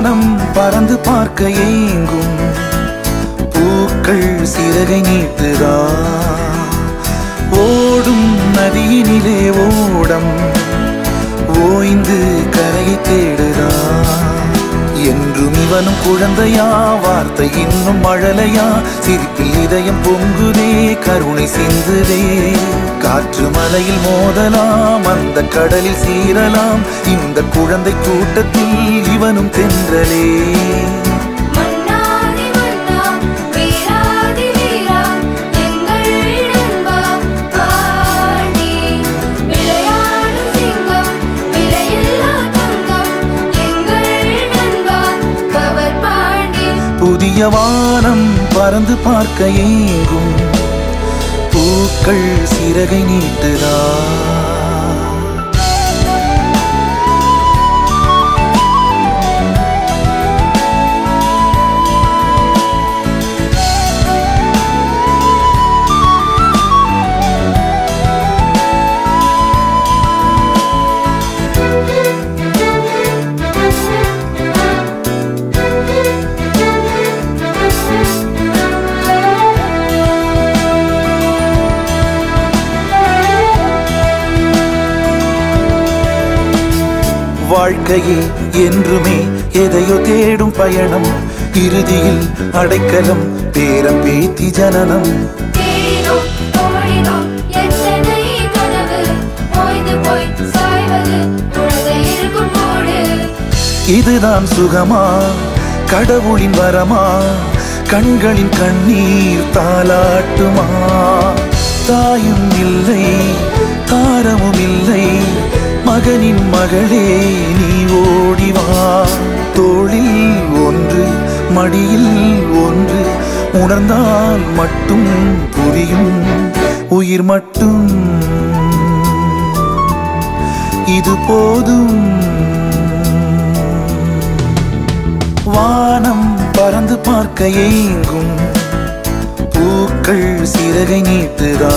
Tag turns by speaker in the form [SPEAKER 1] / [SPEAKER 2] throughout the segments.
[SPEAKER 1] வானம் பறந்து பார்க்க ஏங்கும் பூக்கள் சிறகை நீட்டுதா ஓடும் நதியினிலே ஓடம் ஓய்ந்து கரையை தேடுதா என்றும் இவனும் குழந்தையா வார்த்தை இன்னும் மழலையா சிரிப்பில் இதயம் பொங்குதே கருணை சிந்துதே காற்று மலையில் மோதலாம் அந்த கடலில் சீரலாம் இந்த குழந்தை கூட்டத்தில் இவனும் தென்றலே
[SPEAKER 2] மன்னாதி மன்னா வீராதி வீரா எங்கள் நண்பா பாண்டி விளையாடும் சிங்கம் விலையில்லா தங்கம் எங்கள் நண்பா கவர் பாண்டி
[SPEAKER 1] புதிய வானம் பறந்து பார்க்க ஏங்கும் பூக்கள் சிறகை நீட்டுதா வாழ்க்கையே என்றுமே எதையோ தேடும் பயணம் இறுதியில் அடைக்கலம் பேரம் பேத்தி ஜனனம்
[SPEAKER 2] தேடினோம் ஓடினோம் எத்தனை கனவு ஓய்ந்து போய் சாய்வது குழந்தை இருக்கும் போடு
[SPEAKER 1] இதுதான் சுகமா கடவுளின் வரமா கண்களின் கண்ணீர் தாலாட்டுமா தாயும் இல்லை தாரமும் இல்லை மகனின் மகளே நீ ஓடிவா தோளில் ஒன்று மடியில் ஒன்று உணர்ந்தால் மட்டும் புரியும் உயிர் மட்டும் இது போதும் வானம் பறந்து பார்க்க ஏங்கும் பூக்கள் சிறகை நீட்டுதா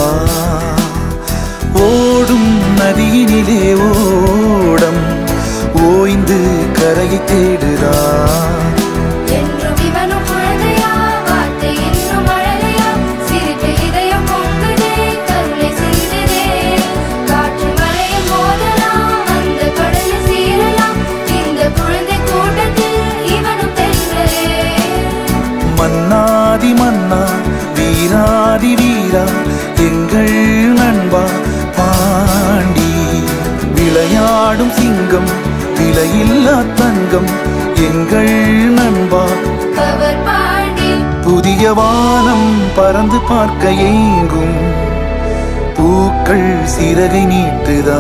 [SPEAKER 1] ஓடும் நதியினிலே ஓடம் ஓய்ந்து கரையை தேடுதா
[SPEAKER 2] என்றும் இவனும் குழந்தையா வார்த்தை இன்னும் மழலையா சிரிப்பு இதயம் பொங்குதே கருணை சிந்துதே காற்று மழையில் மோதலாம் அந்த கடலில் சீரலாம் இந்த குழந்தை கூட்டத்தில் இவனும் தென்றலே
[SPEAKER 1] மன்னாதி மன்னா வீராதி வீரா எங்கள் நண்பா பாண்டி விளையாடும் சிங்கம் விலையில்லா தங்கம் எங்கள் நண்பா
[SPEAKER 2] கவர் பாண்டி
[SPEAKER 1] புதிய வானம் பறந்து பார்க்க ஏங்கும் பூக்கள் சிறகை நீட்டுதா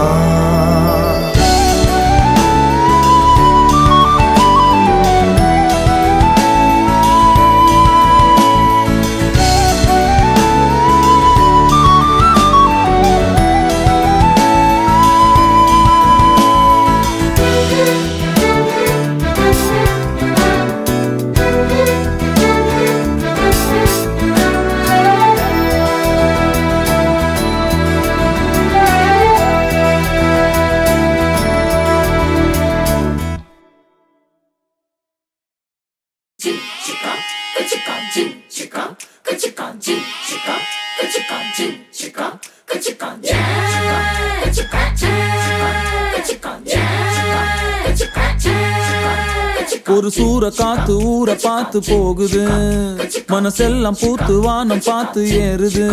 [SPEAKER 3] ஒரு சூற காத்து ஊற பார்த்து போகுது மனசெல்லாம் பூத்து வானம் பார்த்து ஏறுது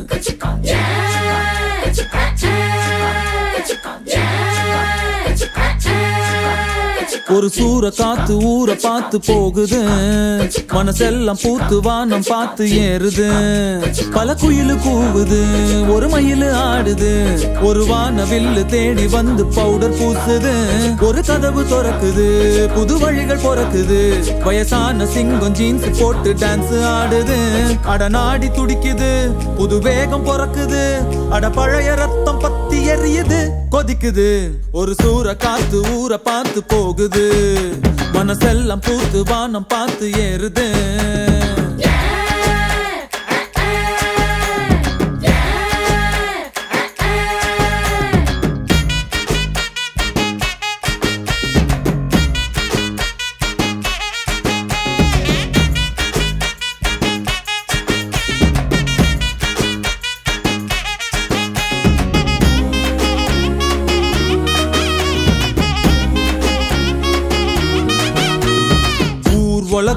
[SPEAKER 3] ஒரு சூற காத்து ஊற பார்த்து போகுது மனசெல்லாம் பூத்து வானம் பார்த்து ஏறுது பல குயிலு கூவுது ஒரு மயிலு ஆடுது ஒரு வானவில்லு தேடி வந்து பவுடர் பூசுது ஒரு கதவு திறக்குது புது வழிகள் பிறக்குது வயசான சிங்கம் ஜீன்ஸ் போட்டு டான்ஸ் ஆடுது அட நாடி துடிக்குது புது வேகம் பிறக்குது அட பழைய ரத்தம் பத்தி எரியுது கொதிக்குது ஒரு சூற காத்து ஊற பார்த்து போகுது மனசெல்லாம் பூத்து வானம் பார்த்து ஏறுது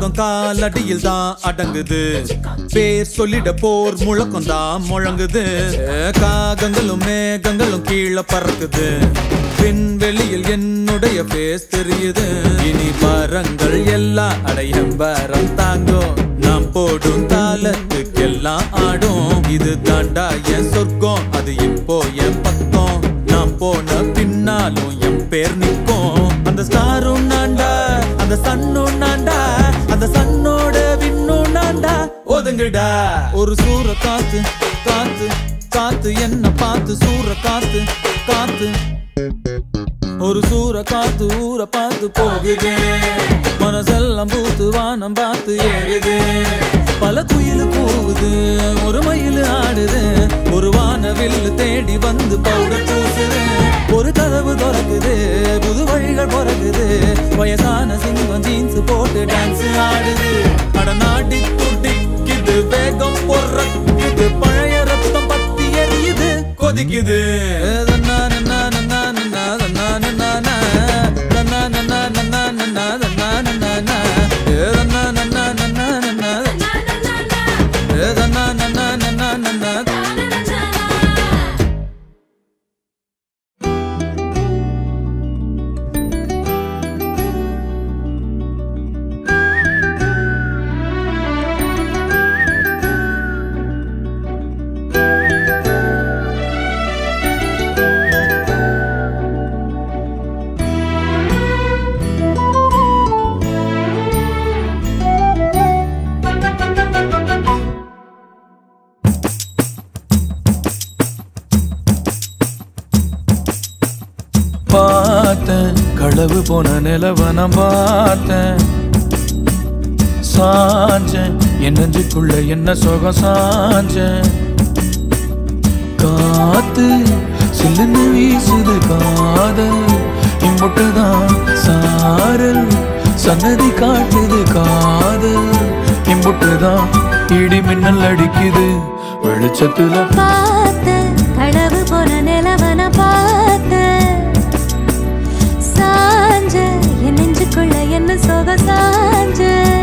[SPEAKER 3] உலகம் காலடியில் தான் அடங்குது பேர் சொல்லிட போர் முழக்கம் தான் முழங்குது காகங்களும் மேகங்களும் கீழே பறக்குது விண்வெளியில் என்னுடைய பேஸ் தெரியுது இனி மரங்கள் எல்லாம் அடையம்பரம் தாங்கும் நாம் போடும் தாளத்துக்கெல்லாம் ஆடும் இது தாண்டா என் சொர்க்கம் அது இப்போ என் பக்கம் நாம் போன பின்னாலும் என் பேர் நிற்கும் அந்த ஸ்டாரும் நான்டா அந்த சன்னும் நான்டா அந்த சன்னோட விண்ணும் நான்டா ஒதுங்குடா ஒரு சூற காத்து காத்து காத்து என்ன பார்த்து சூற காத்து காத்து ஒரு சூற காத்து ஊற பார்த்து போகுது மனசெல்லாம் பூத்து வானம் பார்த்து ஏறுது பல குயில் கூவுது ஒரு மயில் ஆடுது ஒரு வானவில் தேடி வந்து பவுடர் பூசுது ஒரு கதவு திறக்குது புது வழிகள் பிறகுது வயசான சிங்கம் ஜீன்ஸ் போட்டு டான்ஸ் ஆடுது அட நாடி துடிக்குது வேகம் பொறக்குது பழைய ரத்தம் பத்தி எரியுது கொதிக்குது
[SPEAKER 1] பார்த்தேன் களவு போன நிலவ நான் பார்த்தேன் சாஞ்சேன் என் நெஞ்சுக்குள்ள என்ன சுகம் சாஞ்சேன் காத்து சில்லுன்னு வீசுது காதல் இம்புட்டுதான் சாரல் சன்னதி காட்டுது காதல் இம்புட்டுதான் இடி மின்னல் அடிக்குது வெளிச்சத்துல
[SPEAKER 4] பார்த்த களவு போன நிலவன பார்த்த சாஞ்ச என் நெஞ்சுக்குள்ள என்ன சோக சாஞ்ச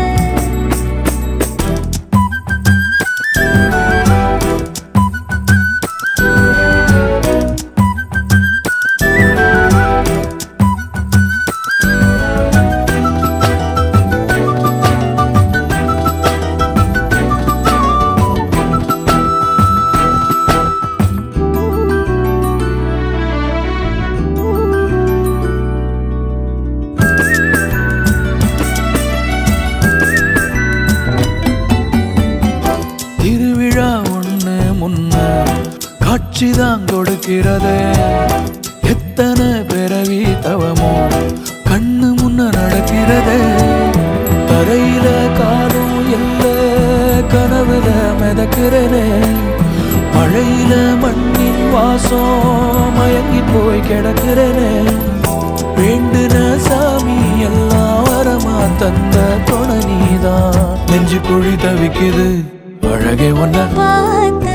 [SPEAKER 1] திருவிழா ஒண்ணு முன்ன காட்சிதான் கொடுக்கிறது எத்தனை பிறவி தவமோ கண்ணு முன்ன நடக்கிறது தரையில காலும் இல்ல கனவுல மிதக்கிறனே மழையில மண்ணின் வாசம் மயங்கி போய் கிடக்கிறனே வேண்டுன சாமி எல்லாம் வரமா தந்த துணை நீதான் நெஞ்சு குழி தவிக்குது அழகே ஒன்ன
[SPEAKER 4] பார்த்த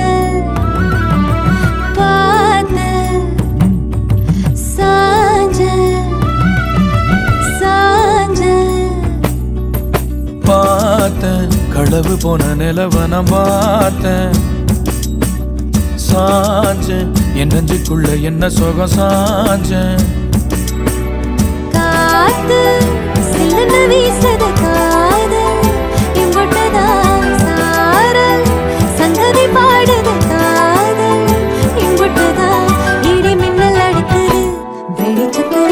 [SPEAKER 4] பார்த்த சாஞ்ச சாஞ்ச
[SPEAKER 1] பார்த்தேன் களவு போன நிலவ நான் பார்த்தேன் சாஞ்சேன் என் நெஞ்சுக்குள்ள என்ன சுகம் சாஞ்சேன்
[SPEAKER 4] காத்து சில்லுன்னு வீசுது காதல் இம்புட்டுதான் சாரல் சங்கதி பாடுது காதல் இம்புட்டுதான் இடி மின்னல் அடிக்குது வெளிச்சத்துல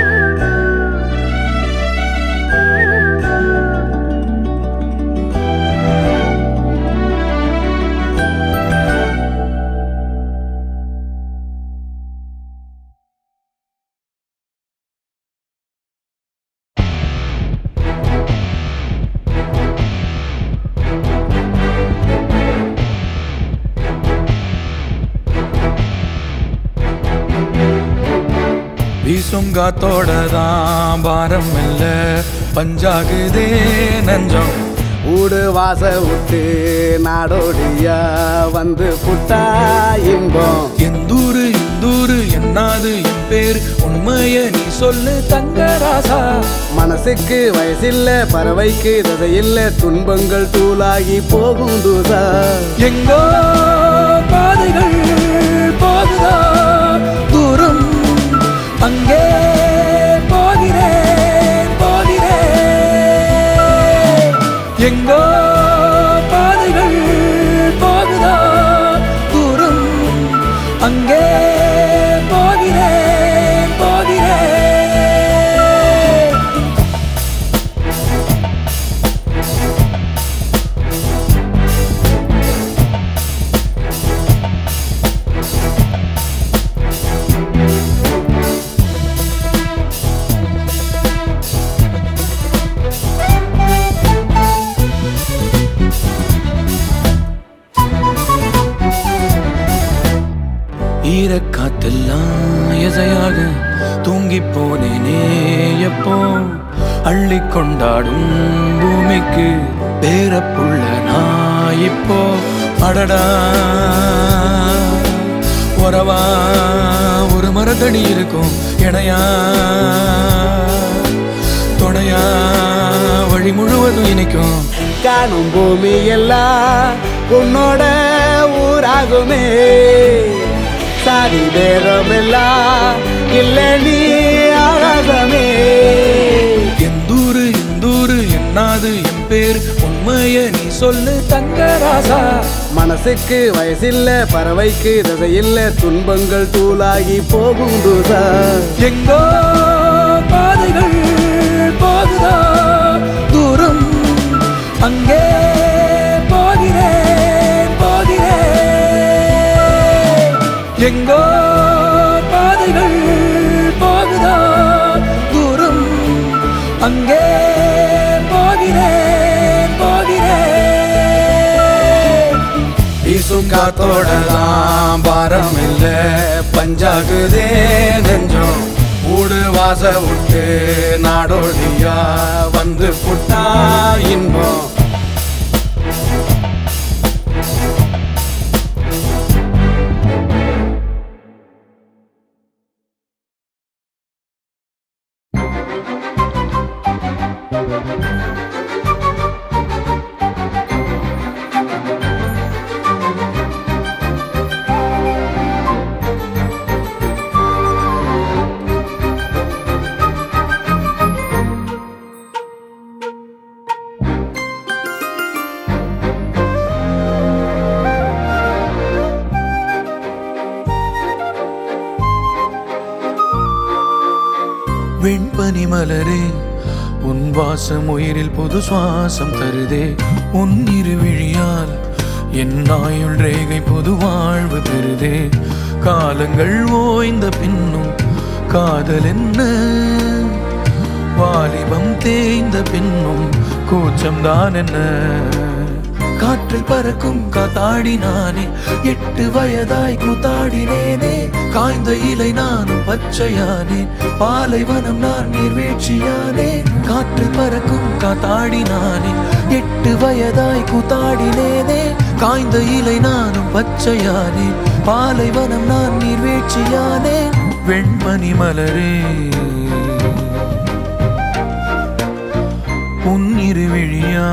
[SPEAKER 1] வீசும் காத்தோட தான் பாரம் இல்ல பஞ்சாகுதே நஞ்சம்
[SPEAKER 5] ஊடு வாச விட்டு நாடோடியா வந்து புட்டா இன்பம்
[SPEAKER 1] எந்தூரு இந்தூரு என்ன என்னாது என் பேர் உண்மைய நீ சொல்லு தங்கராசா
[SPEAKER 5] மனசுக்கு வயசில்ல பறவைக்கு ததையில்ல துன்பங்கள் தூளாகி போகும் தூதா
[SPEAKER 1] எங்கோ பாதைகள் போகுதா தூரம் அங்கே போகிறேன் போகிறேன் எங்கோ பாதைகள் போகுதா தூரம் அங்கே போகிறேன் போகிறேன் ஈரக்காத்தெல்லாம் எசையாக தூங்கி போனேனே எப்போ அள்ளி கொண்டாடும் பூமிக்கு பேரப்புள்ள நான் இப்போ அடடா உறவா ஒரு மரத்தடி இருக்கும் இணையா துணையா வழி முழுவதும் இனிக்கும்
[SPEAKER 5] காணும் பூமி எல்லாம் உன்னோட ஊராகுமே சாதி பேரம் எல்லாம் இல்ல நீ ஆகாசமே
[SPEAKER 1] எந்தூரு எந்தூரு என்னாது என் பேர் உண்மைய நீ சொல்லு தங்கராசா
[SPEAKER 5] மனசுக்கு வயசில்ல பறவைக்கு ததையில்ல துன்பங்கள் தூளாகி போகும் தூதா
[SPEAKER 1] எங்கோ பாதைகள் போகுதா தூரம் அங்கே போகிறேன் போகிறேன் எங்கோ பாதைகள் போகுதா தூரம் அங்கே போகிறேன் போகிறேன்
[SPEAKER 5] வீசும் காத்தோடலாம் பாரம் இல்ல பஞ்சாகுதே நெஞ்சம் ஊடு வாச விட்டு நாடோடியா வந்து புட்டா இன்பம்
[SPEAKER 1] வெண்பனி மலரே உன் வாசம் உயிரில் புது சுவாசம் தருதே உன் இருவிழியால் என் ஆயுள் ரேகை புது வாழ்வு பெறுதே காலங்கள் ஓய்ந்த பின்னும் காதல் என்ன வாலிபம் தேய்ந்த பின்னும் கூச்சம் தான் என்ன காற்றில் பறக்கும் காத்தாடி நானே எட்டு வயதாய் கூத்தாடினேனே காய்ந்த இலை நானும் பச்சையானேன் பாலைவனம் நான் நீர்வீழ்ச்சியானேன் காற்றில் பறக்கும் காத்தாடி நானே எட்டு வயதாய் கூத்தாடினேனே காய்ந்த இலை நானும் பச்சையானேன் பாலைவனம் நான் நீர்வீழ்ச்சியானேன் வெண்மணி மலரே உன் இருவிழியா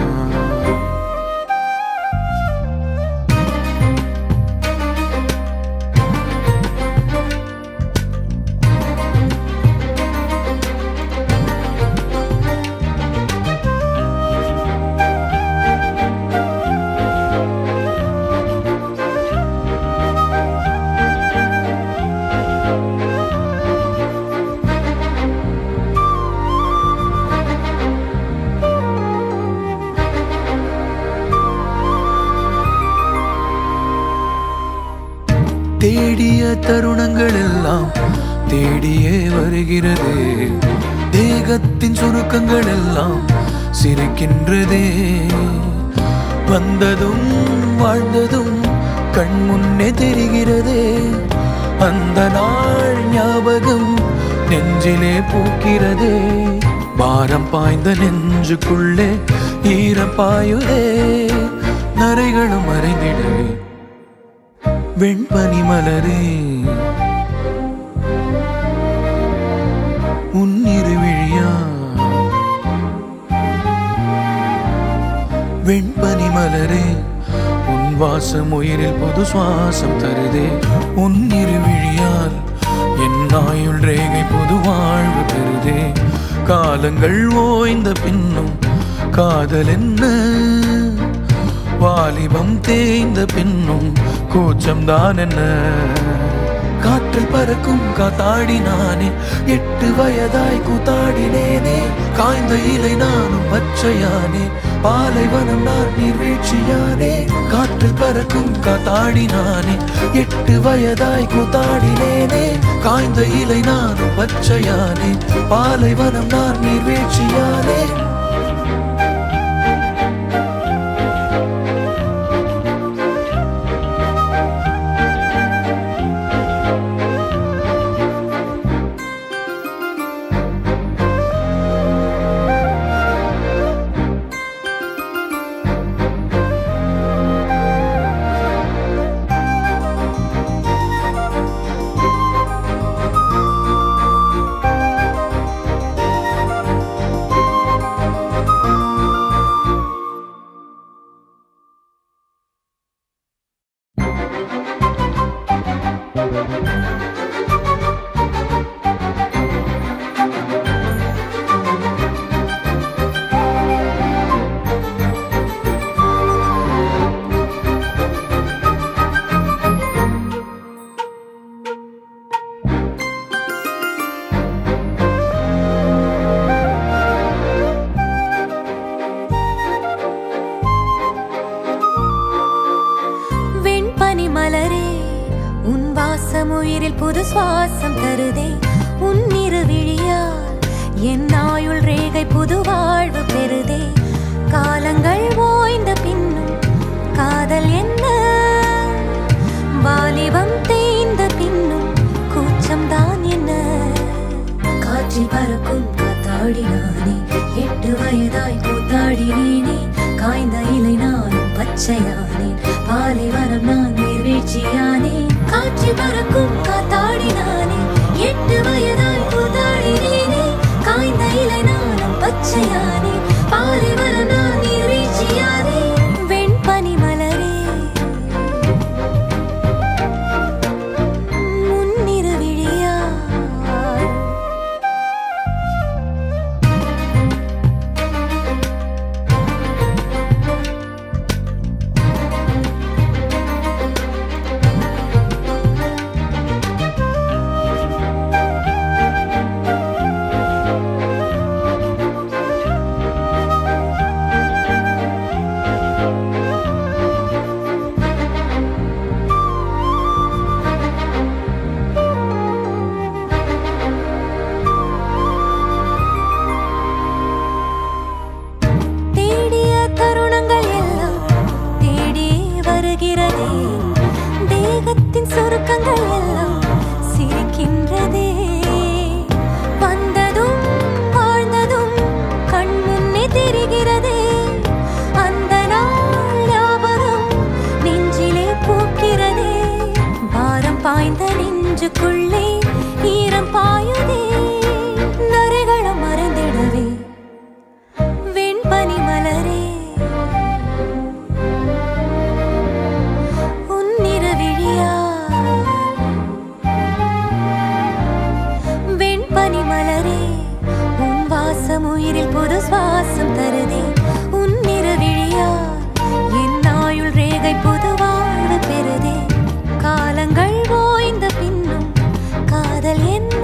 [SPEAKER 1] தேடிய தருணங்கள் எல்லாம் தேடியே வருகிறது தேகத்தின் சுருக்கங்கள் எல்லாம் சிரிக்கின்றதே வந்ததும் வாழ்ந்ததும் கண் முன்னே தெரிகிறதே அந்த நாள் ஞாபகம் நெஞ்சிலே பூக்கிறதே பாரம் பாய்ந்த நெஞ்சுக்குள்ளே ஈரம் பாயுதே நரைகளும் மறைந்திடவே வெண்பனி மலரே வெண்பனி மலரே உன் வாசம் உயிரில் புது சுவாசம் தருதே உன் இருவிழியால் என் ஆயுள் ரேகை புது வாழ்வு பெறுதே காலங்கள் ஓய்ந்த பின்னும் காதல் என்ன வாலிபம் தேய்ந்த பின்னும் கூச்சம்தான் என்ன காற்றில் பறக்கும் காத்தாடி நானே எட்டு வயதாய் கூத்தாடினேனே காய்ந்த இலை நானும் பச்சையானே பாலைவனம் நான் நீர்வீழ்ச்சியானே காற்றில் பறக்கும் காத்தாடி நானே எட்டு வயதாய் கூத்தாடினேனே காய்ந்த இலை நானும் பச்சையானே பாலைவனம் நான் நீர்வீழ்ச்சியானே
[SPEAKER 4] வெண்பனி மலரே உன் வாசம் உயிரில் புது சுவாசம் தருதே உன் இரு விழியால் என் ஆயுள் ரேகை புது வாழ்வு பெறுதே காலங்கள் ஓய்ந்த பின்னும் காதல் என்ன வாலிபம் தேய்ந்த பின்னும் கூச்சம்தான் என்ன காற்றில் பறக்கும் காத்தாடி நானே எட்டு வயதாய் கூத்தாடினேனே காய்ந்த இலை நானும் பச்சையானேன் பாலைவனம் நான் நீர்வீழ்ச்சியானேன் காற்றில் பறக்கும் காத்தாடி நானே எட்டு வயதாய் கூத்தாடினேனே காய்ந்த இலை நானும் பச்சையானேன் பாலைவனம் நான் நீர்வீழ்ச்சியானே வெண்பனி மலரே முன்னிரு விழியால் தேடிய தருணங்கள் எல்லாம் தேடி வருகிறதே தேகத்தின் சுருக்கங்கள் எல்லாம் சிரிக்கின்றதே வந்ததும் வாழ்ந்ததும் கண் முன்னே தெரிகிறதே அந்த நாள் ஞாபகம் நெஞ்சிலே பூக்கிறதே பாரம் பாய்ந்த நெஞ்சுக்குள்ளே ஈரம் பாயுதே நரைகளும் மறந்திடவே வெண்பனி மலரே உன்னிற விழியா வெண்பனி மலரே உன் வாசம் உயிரில் புது சுவாசம் தருதே உன்னிற விழியா என் ஆயுள் ரேகை புது வாழ்வு பெறுதே காலங்கள் ஓய்ந்த பின்னும் காதல் என்ன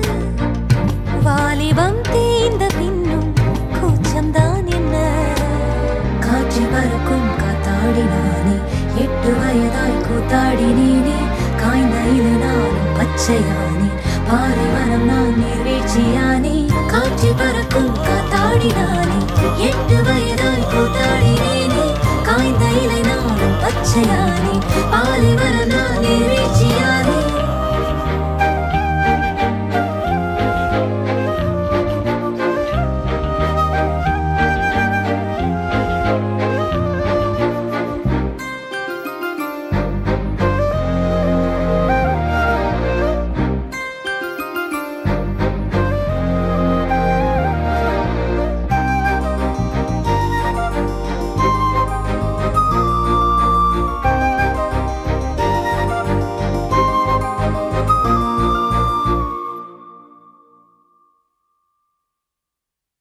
[SPEAKER 4] வாலிபம் தீர்ந்த பின்னும் கூச்சம்தான் என்ன காற்றில் பறக்கும் காத்தாடி நானே எட்டு வயதாய் கூத்தாடினேனே காய்ந்த இலை நானும் பச்சையானே பாலைவனம் நான் நீர்வீழ்ச்சியானே காற்றில் பறக்கும் காத்தாடி நானே எட்டு வயதாய் கூத்தாடினேனே காய்ந்த இலை நானும் பச்சையானே